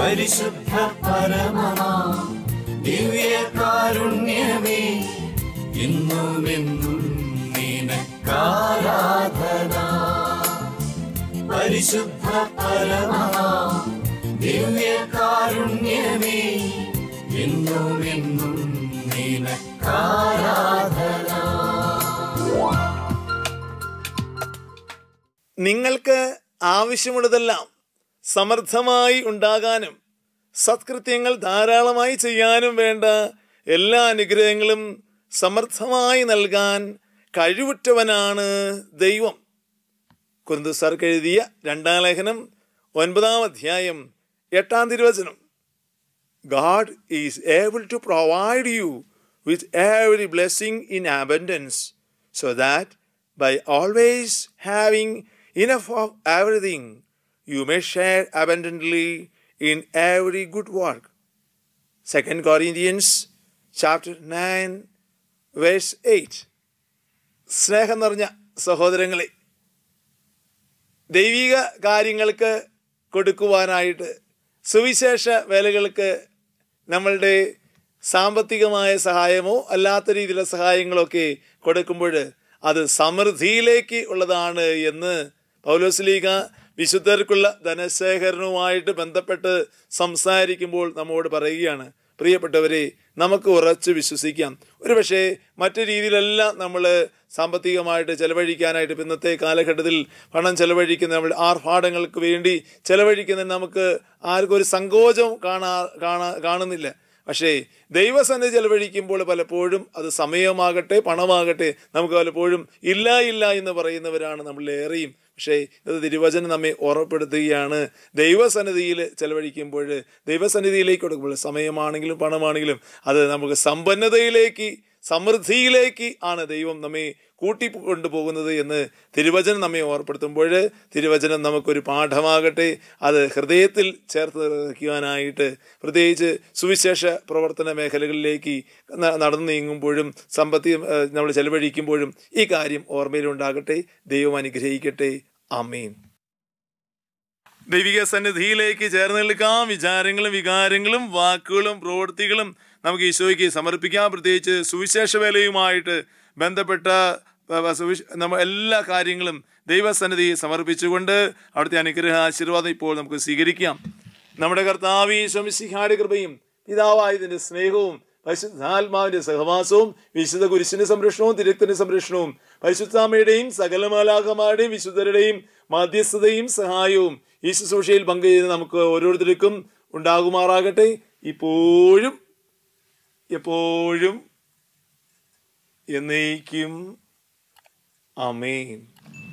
പരിശുദ്ധ പരമമാ ദിവ്യകാരുണ്യമേ ഇന്നും എന്നും നിനക്കാരാധന പരിശുദ്ധ പരമമാ ദിവ്യകാരുണ്യമേ ഇന്നും എന്നും നിനക്കാരാധന നിങ്ങൾക്ക് ആവശ്യമുള്ളതെല്ലാം സമർത്ഥമായി ഉണ്ടാകാനും സത്കൃത്യങ്ങൾ ധാരാളമായി ചെയ്യാനും വേണ്ട എല്ലാ അനുഗ്രഹങ്ങളും സമർത്ഥമായി നൽകാൻ കഴിവുറ്റവനാണ് ദൈവം കുരുന്തുസാർക്ക് എഴുതിയ രണ്ടാം ലേഖനം ഒൻപതാം അധ്യായം എട്ടാം തിരുവചനം God is able to provide you with every blessing in abundance, so that by always having enough of everything, you may share abundantly in every good work. 2 Corinthians chapter 9, verse 8. സ്നേഹം നിറഞ്ഞ സഹോദരങ്ങളെ ദൈവിക കാര്യങ്ങൾക്ക് കൊടുക്കുവാനായിട്ട് സുവിശേഷ വേലകൾക്ക് നമ്മളുടെ സാമ്പത്തികമായ സഹായമോ അല്ലാത്ത രീതിയിലുള്ള സഹായങ്ങളൊക്കെ കൊടുക്കുമ്പോൾ അത് സമൃദ്ധിയിലേക്ക് ഉള്ളതാണ് എന്ന് പൗലോസ്ലീഗ വിശുദ്ധർക്കുള്ള ധനശേഖരണവുമായിട്ട് ബന്ധപ്പെട്ട് സംസാരിക്കുമ്പോൾ നമ്മോട് പറയുകയാണ് പ്രിയപ്പെട്ടവരെ നമുക്ക് ഉറച്ചു വിശ്വസിക്കാം ഒരുപക്ഷെ മറ്റു രീതിയിലെല്ലാം നമ്മൾ സാമ്പത്തികമായിട്ട് ചെലവഴിക്കാനായിട്ട് ഇപ്പം ഇന്നത്തെ കാലഘട്ടത്തിൽ പണം ചെലവഴിക്കുന്ന നമ്മൾ ആർഭാടങ്ങൾക്ക് വേണ്ടി ചെലവഴിക്കുന്നതിന് നമുക്ക് ആർക്കും ഒരു സങ്കോചം കാണാ കാണാ കാണുന്നില്ല പക്ഷേ ദൈവസന്നിധി ചെലവഴിക്കുമ്പോൾ പലപ്പോഴും അത് സമയമാകട്ടെ പണമാകട്ടെ നമുക്ക് പലപ്പോഴും ഇല്ല ഇല്ല എന്ന് പറയുന്നവരാണ് നമ്മളിലേറെയും പക്ഷേ ഇത് തിരുവചനം നമ്മെ ഓർമ്മപ്പെടുത്തുകയാണ് ദൈവസന്നിധിയിൽ ചെലവഴിക്കുമ്പോൾ ദൈവസന്നിധിയിലേക്ക് കൊടുക്കുമ്പോൾ സമയമാണെങ്കിലും പണമാണെങ്കിലും അത് നമുക്ക് സമ്പന്നതയിലേക്ക് സമൃദ്ധിയിലേക്ക് ആണ് ദൈവം നമ്മെ കൂട്ടി കൊണ്ടുപോകുന്നത് എന്ന് തിരുവചനം നമ്മെ ഓർപ്പെടുത്തുമ്പോൾ തിരുവചനം നമുക്കൊരു പാഠമാകട്ടെ അത് ഹൃദയത്തിൽ ചേർത്ത് വയ്ക്കുവാനായിട്ട് പ്രത്യേകിച്ച് സുവിശേഷ പ്രവർത്തന മേഖലകളിലേക്ക് ന- നടന്നു നീങ്ങുമ്പോഴും സമ്പത്തി നമ്മൾ ചെലവഴിക്കുമ്പോഴും ഈ കാര്യം ഓർമ്മയിലുണ്ടാകട്ടെ ദൈവം അനുഗ്രഹിക്കട്ടെ അമീൻ ദൈവിക സന്നിധിയിലേക്ക് ചേർന്ന് നിൽക്കാം വിചാരങ്ങളും വികാരങ്ങളും വാക്കുകളും പ്രവൃത്തികളും നമുക്ക് ഈശോയ്ക്ക് സമർപ്പിക്കാം പ്രത്യേകിച്ച് സുവിശേഷ വേലയുമായിട്ട് ബന്ധപ്പെട്ട ആ, സുവിശ നമ്മ എല്ലാ കാര്യങ്ങളും ദൈവസന്നിധി സമർപ്പിച്ചുകൊണ്ട് അവിടുത്തെ അനുഗ്രഹ ആശീർവാദം ഇപ്പോൾ നമുക്ക് സ്വീകരിക്കാം നമ്മുടെ കർത്താവി ശമിസിഹാട് കൃപയും പിതാവായതിൻ്റെ സ്നേഹവും പരിശുദ്ധാത്മാവിന്റെ സഹവാസവും വിശുദ്ധ കുരിശിന്റെ സംരക്ഷണവും തിരുത്തിന്റെ സംരക്ഷണവും പരിശുദ്ധാമയുടെയും സകലമാലാഹമാരുടെയും വിശുദ്ധരുടെയും മധ്യസ്ഥതയും സഹായവും ഈ ശുശ്രൂഷയിൽ പങ്കുചെയ്ത് നമുക്ക് ഓരോരുത്തർക്കും ഉണ്ടാകുമാറാകട്ടെ ഇപ്പോഴും എപ്പോഴും എന്നേക്കും അമേൻ